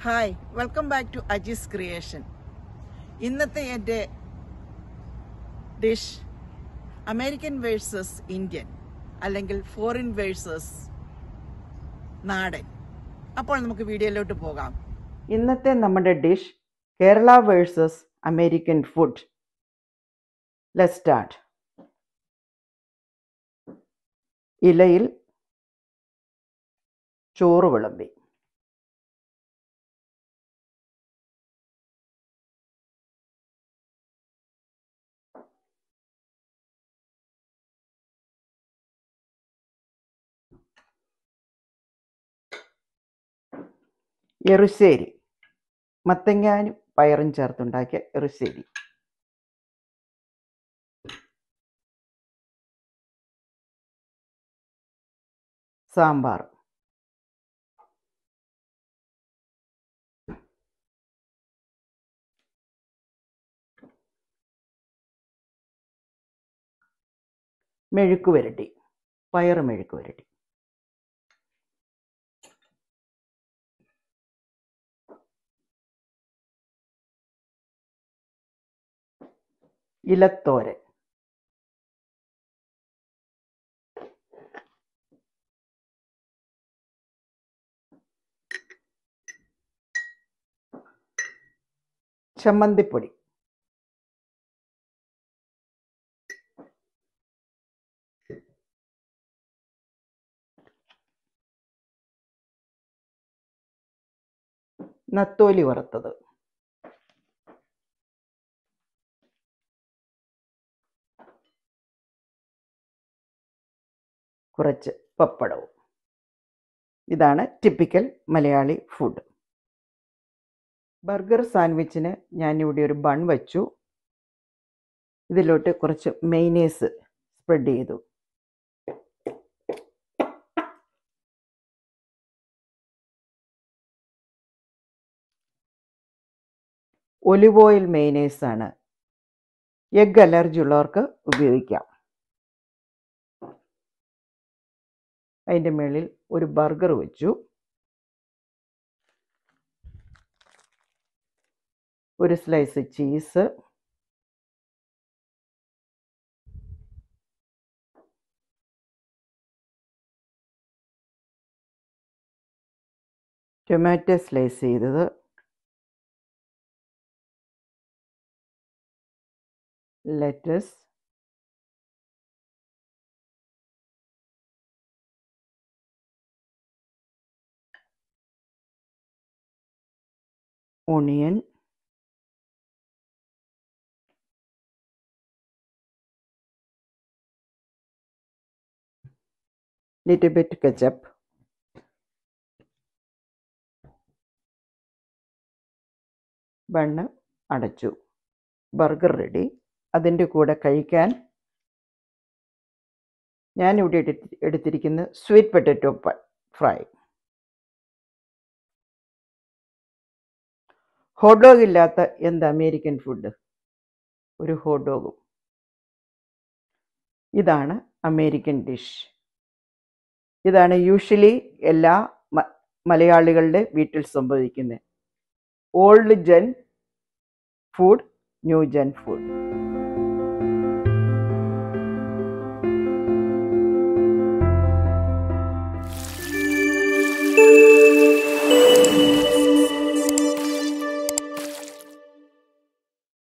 hi welcome back to Ajees creation ഇന്നത്തെ എൻ്റെ dish American versus Indian അല്ലെങ്കിൽ ഫോറിൻ വേഴ്സസ് നാടൻ അപ്പോൾ നമുക്ക് വീഡിയോയിലോട്ട് പോകാം ഇന്നത്തെ നമ്മുടെ dish Kerala versus American food let start ഇലയിൽ ചോറ് വിളമ്പി എറുശ്ശേരി മത്തങ്ങാനും പയറും ചേർത്തുണ്ടാക്കിയ എറുശ്ശേരി സാമ്പാർ മെഴുക്ക് വരട്ടി പയറ് മെഴുക്ക് വരട്ടി ഇലത്തോരൻ ചമ്മന്തിപ്പൊടി നത്തോലി വറുത്തത് കുറച്ച് പപ്പടവും ഇതാണ് ടിപ്പിക്കൽ മലയാളി ഫുഡ് ബർഗർ സാൻഡ്വിച്ചിന് ഞാനിവിടെ ഒരു ബൺ വച്ചു ഇതിലോട്ട് കുറച്ച് മെയ്നേസ് സ്പ്രെഡ് ചെയ്തു ഒലിവ് ഓയിൽ മെയ്നേസ് ആണ് എഗ് അലർജി ഉള്ളവർക്ക് ഉപയോഗിക്കാം അതിൻ്റെ മുകളിൽ ഒരു ബർഗർ വെച്ചു ഒരു സ്ലൈസ് ചീസ് ടൊമാറ്റോ സ്ലൈസ് ചെയ്തത് lettuce onion little bit ketchup bun അടച്ചു ബർഗർ റെഡി അതിൻ്റെ കൂടെ കഴിക്കാൻ ഞാനിവിടെ എടുത്തി എടുത്തിരിക്കുന്ന sweet potato fry hot dog ഇല്ലാത്ത എന്ത് അമേരിക്കൻ ഫുഡ് ഒരു ഹോട്ട് ഡോഗും ഇതാണ് അമേരിക്കൻ ഡിഷ് ഇതാണ് യൂഷ്വലി എല്ലാ മലയാളികളുടെ വീട്ടിൽ സംഭവിക്കുന്നത് old gen food new gen food